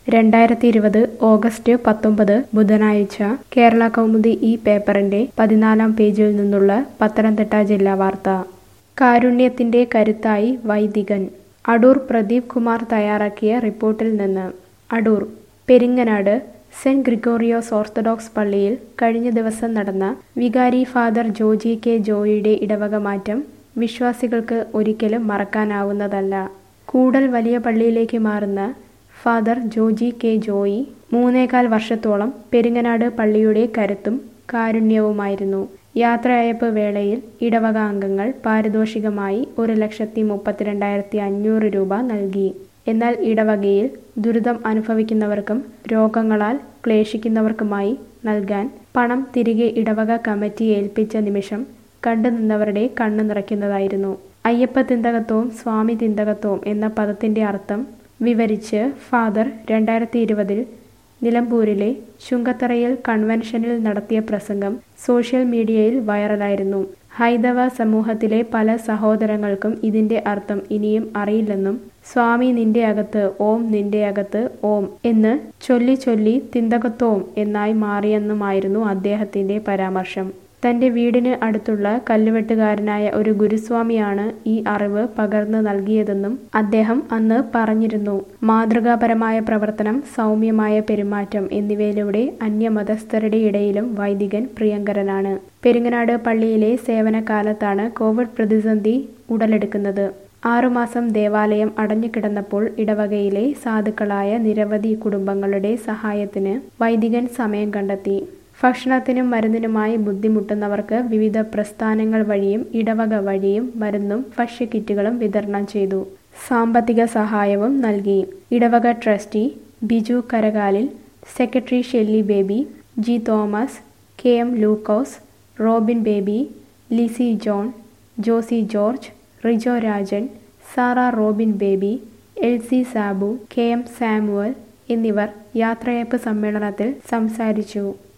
രണ്ടായിരത്തി ഇരുപത് ഓഗസ്റ്റ് പത്തൊമ്പത് ബുധനാഴ്ച കേരള കൗമുദി ഈ പേപ്പറിന്റെ പതിനാലാം പേജിൽ നിന്നുള്ള പത്തനംതിട്ട ജില്ലാ വാർത്ത കാരുണ്യത്തിന്റെ കരുത്തായി വൈദികൻ അടൂർ പ്രദീപ് കുമാർ തയ്യാറാക്കിയ റിപ്പോർട്ടിൽ നിന്ന് അടൂർ പെരിങ്ങനാട് സെന്റ് ഗ്രിഗോറിയോസ് ഓർത്തഡോക്സ് പള്ളിയിൽ കഴിഞ്ഞ ദിവസം നടന്ന വികാരി ഫാദർ ജോജി കെ ജോയിയുടെ ഇടവക മാറ്റം വിശ്വാസികൾക്ക് ഒരിക്കലും മറക്കാനാവുന്നതല്ല കൂടൽ വലിയ പള്ളിയിലേക്ക് മാറുന്ന ഫാദർ ജോജി കെ ജോയി മൂന്നേകാൽ വർഷത്തോളം പെരിങ്ങനാട് പള്ളിയുടെ കരുത്തും കാരുണ്യവുമായിരുന്നു യാത്രയയപ്പ് വേളയിൽ ഇടവക അംഗങ്ങൾ പാരിതോഷികമായി ഒരു ലക്ഷത്തി മുപ്പത്തിരണ്ടായിരത്തി അഞ്ഞൂറ് രൂപ നൽകി എന്നാൽ ഇടവകയിൽ ദുരിതം അനുഭവിക്കുന്നവർക്കും രോഗങ്ങളാൽ ക്ലേശിക്കുന്നവർക്കുമായി നൽകാൻ പണം തിരികെ ഇടവക കമ്മിറ്റി ഏൽപ്പിച്ച നിമിഷം കണ്ടുനിന്നവരുടെ കണ്ണു നിറയ്ക്കുന്നതായിരുന്നു അയ്യപ്പ തിന്തകത്വവും സ്വാമി തിന്തകത്വവും എന്ന പദത്തിന്റെ അർത്ഥം വിവരിച്ച് ഫാദർ രണ്ടായിരത്തി ഇരുപതിൽ നിലമ്പൂരിലെ ചുങ്കത്തറയിൽ കൺവെൻഷനിൽ നടത്തിയ പ്രസംഗം സോഷ്യൽ മീഡിയയിൽ വൈറലായിരുന്നു ഹൈന്ദവ സമൂഹത്തിലെ പല സഹോദരങ്ങൾക്കും ഇതിന്റെ അർത്ഥം ഇനിയും അറിയില്ലെന്നും സ്വാമി നിന്റെ അകത്ത് ഓം നിന്റെ അകത്ത് ഓം എന്ന് ചൊല്ലി ചൊല്ലി തിന്തകത്വം എന്നായി മാറിയെന്നുമായിരുന്നു അദ്ദേഹത്തിന്റെ പരാമർശം തന്റെ വീടിന് അടുത്തുള്ള കല്ലുവെട്ടുകാരനായ ഒരു ഗുരുസ്വാമിയാണ് ഈ അറിവ് പകർന്നു നൽകിയതെന്നും അദ്ദേഹം അന്ന് പറഞ്ഞിരുന്നു മാതൃകാപരമായ പ്രവർത്തനം സൗമ്യമായ പെരുമാറ്റം എന്നിവയിലൂടെ അന്യമതസ്ഥരുടെ ഇടയിലും വൈദികൻ പ്രിയങ്കരനാണ് പെരിങ്ങനാട് പള്ളിയിലെ സേവനകാലത്താണ് കോവിഡ് പ്രതിസന്ധി ഉടലെടുക്കുന്നത് ആറുമാസം ദേവാലയം അടഞ്ഞുകിടന്നപ്പോൾ ഇടവകയിലെ സാധുക്കളായ നിരവധി കുടുംബങ്ങളുടെ സഹായത്തിന് വൈദികൻ സമയം കണ്ടെത്തി ഭക്ഷണത്തിനും മരുന്നിനുമായി ബുദ്ധിമുട്ടുന്നവർക്ക് വിവിധ പ്രസ്ഥാനങ്ങൾ വഴിയും ഇടവക വഴിയും മരുന്നും ഭക്ഷ്യക്കിറ്റുകളും വിതരണം ചെയ്തു സാമ്പത്തിക സഹായവും നൽകി ഇടവക trustee Biju Karakalil secretary Shelly Baby G Thomas K M Lukose Robin Baby Lissy John Josy George Rijo Rajan Sara Robin Baby L C Sabu K M Samuel എന്നിവർ യാത്രയയപ്പ് സമ്മേളനത്തിൽ സംസാരിച്ചു